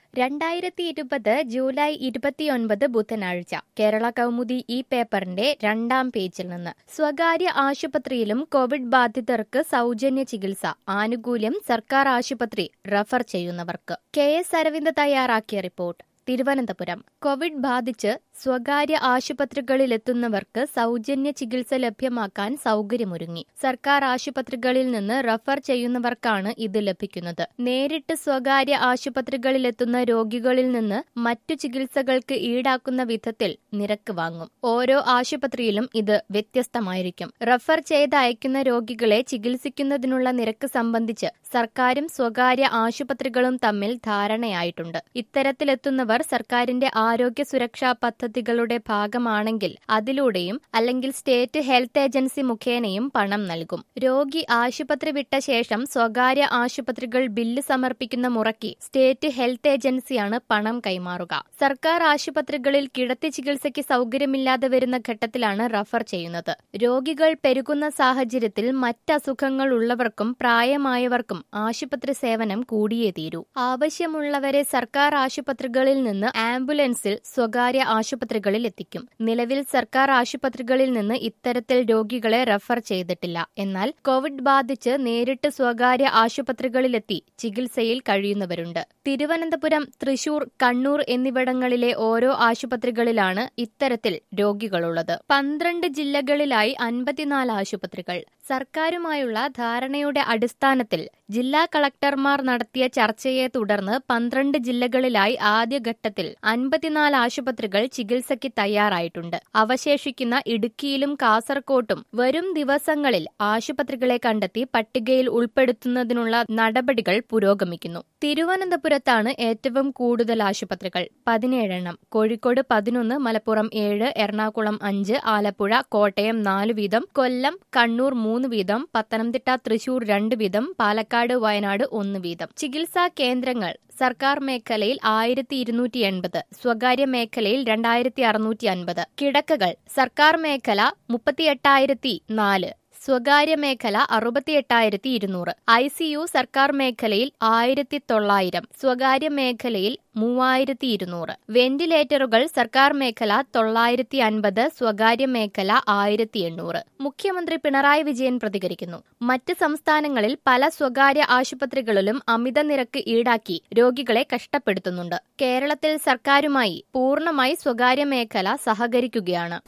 രണ്ടായിരത്തി ഇരുപത് ജൂലൈ ഇരുപത്തിയൊൻപത് ബുധനാഴ്ച കേരള കൗമുദി ഈ പേപ്പറിന്റെ രണ്ടാം പേജിൽ നിന്ന് സ്വകാര്യ ആശുപത്രിയിലും കോവിഡ് ബാധിതർക്ക് സൗജന്യ ചികിത്സ ആനുകൂല്യം സർക്കാർ ആശുപത്രി റഫർ ചെയ്യുന്നവർക്ക് കെ എസ് അരവിന്ദ് തയ്യാറാക്കിയ റിപ്പോർട്ട് തിരുവനന്തപുരം കോവിഡ് ബാധിച്ച് സ്വകാര്യ ആശുപത്രികളിലെത്തുന്നവർക്ക് സൗജന്യ ചികിത്സ ലഭ്യമാക്കാൻ സൗകര്യമൊരുങ്ങി സർക്കാർ ആശുപത്രികളിൽ നിന്ന് റഫർ ചെയ്യുന്നവർക്കാണ് ഇത് ലഭിക്കുന്നത് നേരിട്ട് സ്വകാര്യ ആശുപത്രികളിലെത്തുന്ന രോഗികളിൽ നിന്ന് മറ്റു ചികിത്സകൾക്ക് ഈടാക്കുന്ന വിധത്തിൽ നിരക്ക് വാങ്ങും ഓരോ ആശുപത്രിയിലും ഇത് വ്യത്യസ്തമായിരിക്കും റഫർ ചെയ്ത് അയക്കുന്ന രോഗികളെ ചികിത്സിക്കുന്നതിനുള്ള നിരക്ക് സംബന്ധിച്ച് സർക്കാരും സ്വകാര്യ ആശുപത്രികളും തമ്മിൽ ധാരണയായിട്ടുണ്ട് ഇത്തരത്തിലെത്തുന്നവർ സർക്കാരിന്റെ ആരോഗ്യ സുരക്ഷാ പദ്ധതികളുടെ ഭാഗമാണെങ്കിൽ അതിലൂടെയും അല്ലെങ്കിൽ സ്റ്റേറ്റ് ഹെൽത്ത് ഏജൻസി മുഖേനയും പണം നൽകും രോഗി ആശുപത്രി വിട്ട ശേഷം സ്വകാര്യ ആശുപത്രികൾ ബില്ല് സമർപ്പിക്കുന്ന മുറയ്ക്ക് സ്റ്റേറ്റ് ഹെൽത്ത് ഏജൻസിയാണ് പണം കൈമാറുക സർക്കാർ ആശുപത്രികളിൽ കിടത്തി ചികിത്സയ്ക്ക് സൗകര്യമില്ലാതെ വരുന്ന ഘട്ടത്തിലാണ് റഫർ ചെയ്യുന്നത് രോഗികൾ പെരുകുന്ന സാഹചര്യത്തിൽ മറ്റസുഖങ്ങൾ ഉള്ളവർക്കും പ്രായമായവർക്കും ആശുപത്രി സേവനം കൂടിയേ തീരൂ ആവശ്യമുള്ളവരെ സർക്കാർ ആശുപത്രികളിൽ നിന്ന് ആംബുലൻസിൽ സ്വകാര്യ ആശുപത്രികളിൽ എത്തിക്കും നിലവിൽ സർക്കാർ ആശുപത്രികളിൽ നിന്ന് ഇത്തരത്തിൽ രോഗികളെ റഫർ ചെയ്തിട്ടില്ല എന്നാൽ കോവിഡ് ബാധിച്ച് നേരിട്ട് സ്വകാര്യ ആശുപത്രികളിലെത്തി ചികിത്സയിൽ കഴിയുന്നവരുണ്ട് തിരുവനന്തപുരം തൃശൂർ കണ്ണൂർ എന്നിവിടങ്ങളിലെ ഓരോ ആശുപത്രികളിലാണ് ഇത്തരത്തിൽ രോഗികളുള്ളത് പന്ത്രണ്ട് ജില്ലകളിലായി അൻപത്തിനാല് ആശുപത്രികൾ സർക്കാരുമായുള്ള ധാരണയുടെ അടിസ്ഥാനത്തിൽ ജില്ലാ കളക്ടർമാർ നടത്തിയ ചർച്ചയെ തുടർന്ന് പന്ത്രണ്ട് ജില്ലകളിലായി ആദ്യഘട്ടത്തിൽ അൻപത്തിനാല് ആശുപത്രികൾ ചികിത്സയ്ക്ക് തയ്യാറായിട്ടുണ്ട് അവശേഷിക്കുന്ന ഇടുക്കിയിലും കാസർകോട്ടും വരും ദിവസങ്ങളിൽ ആശുപത്രികളെ കണ്ടെത്തി പട്ടികയിൽ ഉൾപ്പെടുത്തുന്നതിനുള്ള നടപടികൾ പുരോഗമിക്കുന്നു തിരുവനന്തപുരത്താണ് ഏറ്റവും കൂടുതൽ ആശുപത്രികൾ പതിനേഴെണ്ണം കോഴിക്കോട് പതിനൊന്ന് മലപ്പുറം ഏഴ് എറണാകുളം അഞ്ച് ആലപ്പുഴ കോട്ടയം നാല് വീതം കൊല്ലം കണ്ണൂർ മൂന്ന് വീതം പത്തനംതിട്ട തൃശൂർ രണ്ട് വീതം പാലക്കാട് വയനാട് ഒന്ന് വീതം ചികിത്സാ കേന്ദ്രങ്ങൾ സർക്കാർ മേഖലയിൽ ആയിരത്തി ഇരുന്നൂറ്റി എൺപത് സ്വകാര്യ മേഖലയിൽ രണ്ടായിരത്തി അറുന്നൂറ്റി അൻപത് കിടക്കകൾ സർക്കാർ മേഖല മുപ്പത്തിയെട്ടായിരത്തി നാല് സ്വകാര്യ മേഖല അറുപത്തിയെട്ടായിരത്തി ഇരുന്നൂറ് ഐ സി യു സർക്കാർ മേഖലയിൽ ആയിരത്തി തൊള്ളായിരം സ്വകാര്യ മേഖലയിൽ മൂവായിരത്തി ഇരുന്നൂറ് വെന്റിലേറ്ററുകൾ സർക്കാർ മേഖല തൊള്ളായിരത്തി അൻപത് സ്വകാര്യ മേഖല ആയിരത്തി എണ്ണൂറ് മുഖ്യമന്ത്രി പിണറായി വിജയൻ പ്രതികരിക്കുന്നു മറ്റ് സംസ്ഥാനങ്ങളിൽ പല സ്വകാര്യ ആശുപത്രികളിലും അമിത നിരക്ക് ഈടാക്കി രോഗികളെ കഷ്ടപ്പെടുത്തുന്നുണ്ട് കേരളത്തിൽ സർക്കാരുമായി പൂർണ്ണമായി സ്വകാര്യ മേഖല സഹകരിക്കുകയാണ്